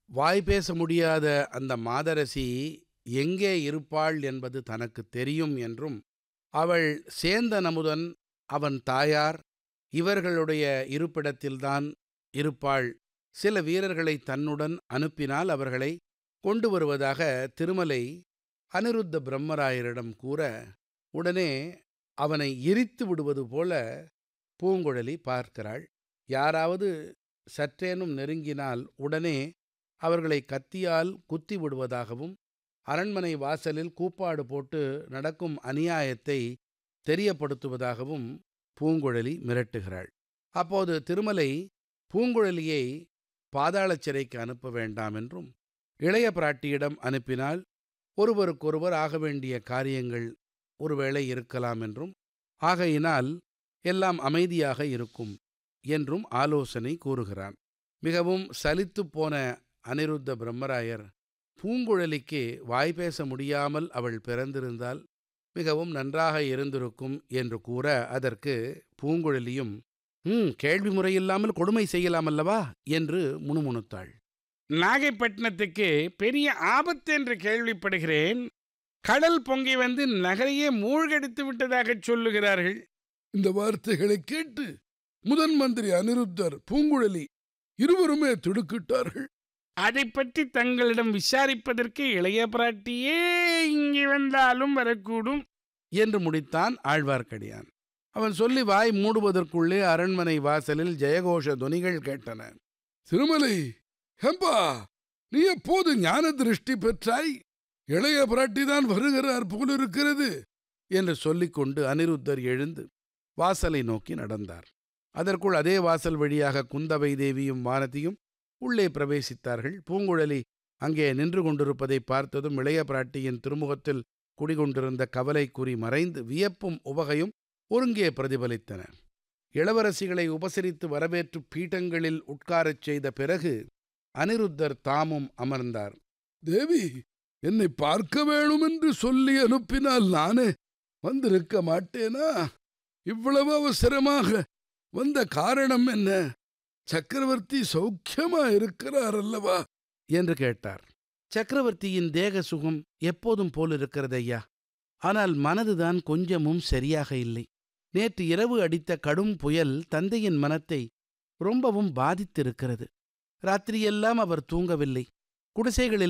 வாய் பேச முடியாத அந்த மாதரசி எங்கே இருப்பாள் என்பது தனக்கு தெரியும் என்றும் அவள் சேந்தன் அமுதன் அவன் தாயார் இவர்களுடைய இருப்பிடத்தில்தான் இருப்பாள் சில வீரர்களை தன்னுடன் அனுப்பினால் அவர்களை கொண்டு வருவதாக திருமலை அனிருத்த பிரம்மராயரிடம் கூற உடனே அவனை எரித்து விடுவது போல பூங்குழலி பார்க்கிறாள் யாராவது சற்றேனும் நெருங்கினால் உடனே அவர்களை கத்தியால் குத்தி விடுவதாகவும் அரண்மனை வாசலில் கூப்பாடு போட்டு நடக்கும் அநியாயத்தை தெரியப்படுத்துவதாகவும் பூங்குழலி மிரட்டுகிறாள் அப்போது திருமலை பூங்குழலியை பாதாள சிறைக்கு அனுப்ப வேண்டாம் என்றும் இளைய பிராட்டியிடம் அனுப்பினால் ஒருவருக்கொருவர் ஆக வேண்டிய காரியங்கள் ஒருவேளை இருக்கலாம் என்றும் ஆகையினால் எல்லாம் அமைதியாக இருக்கும் என்றும் ஆலோசனை கூறுகிறான் மிகவும் சலித்துப் போன அனிருத்த பிரம்மராயர் பூங்குழலிக்கு வாய் பேச முடியாமல் அவள் பிறந்திருந்தால் மிகவும் நன்றாக இருந்திருக்கும் என்று கூற அதற்கு பூங்குழலியும் ம் கேள்வி முறையில்லாமல் கொடுமை செய்யலாம் அல்லவா என்று முணுமுணுத்தாள் நாகைப்பட்டினத்துக்கு பெரிய ஆபத்து என்று கேள்விப்படுகிறேன் கடல் பொங்கி வந்து நகரையே மூழ்கடித்து விட்டதாகச் சொல்லுகிறார்கள் இந்த வார்த்தைகளை கேட்டு முதன் மந்திரி அனிருத்தர் பூங்குழலி இருவருமே திடுக்கிட்டார்கள் அதை பற்றி தங்களிடம் விசாரிப்பதற்கு இளைய பிராட்டியே இங்கே வந்தாலும் வரக்கூடும் என்று முடித்தான் ஆழ்வார்க்கடியான் அவன் சொல்லி வாய் மூடுவதற்குள்ளே அரண்மனை வாசலில் ஜெயகோஷ துனிகள் கேட்டன திருமலை ஹெம்பா நீ எப்போது ஞான திருஷ்டி பெற்றாய் இளைய பிராட்டிதான் வருகிறார் போலிருக்கிறது என்று சொல்லிக்கொண்டு அனிருத்தர் எழுந்து வாசலை நோக்கி நடந்தார் அதற்குள் அதே வாசல் வழியாக குந்தவை தேவியும் வானதியும் உள்ளே பிரவேசித்தார்கள் பூங்குழலி அங்கே நின்று கொண்டிருப்பதை பார்த்ததும் இளைய பிராட்டியின் திருமுகத்தில் குடிகொண்டிருந்த கவலை குறி மறைந்து வியப்பும் உவகையும் ஒருங்கே பிரதிபலித்தன இளவரசிகளை உபசரித்து வரவேற்று பீட்டங்களில் உட்காரச் செய்த பிறகு அனிருத்தர் தாமும் அமர்ந்தார் தேவி என்னை பார்க்க வேணும் என்று சொல்லி அனுப்பினால் நானே வந்திருக்க மாட்டேனா இவ்வளவு அவசரமாக வந்த காரணம் என்ன சக்கரவர்த்தி சௌக்கியமா இருக்கிறார் அல்லவா என்று கேட்டார் சக்கரவர்த்தியின் தேக சுகம் எப்போதும் போலிருக்கிறது ஐயா ஆனால் மனதுதான் கொஞ்சமும் சரியாக இல்லை நேற்று இரவு அடித்த கடும் புயல் தந்தையின் மனத்தை ரொம்பவும் பாதித்திருக்கிறது ராத்திரியெல்லாம் அவர் தூங்கவில்லை குடிசைகளில்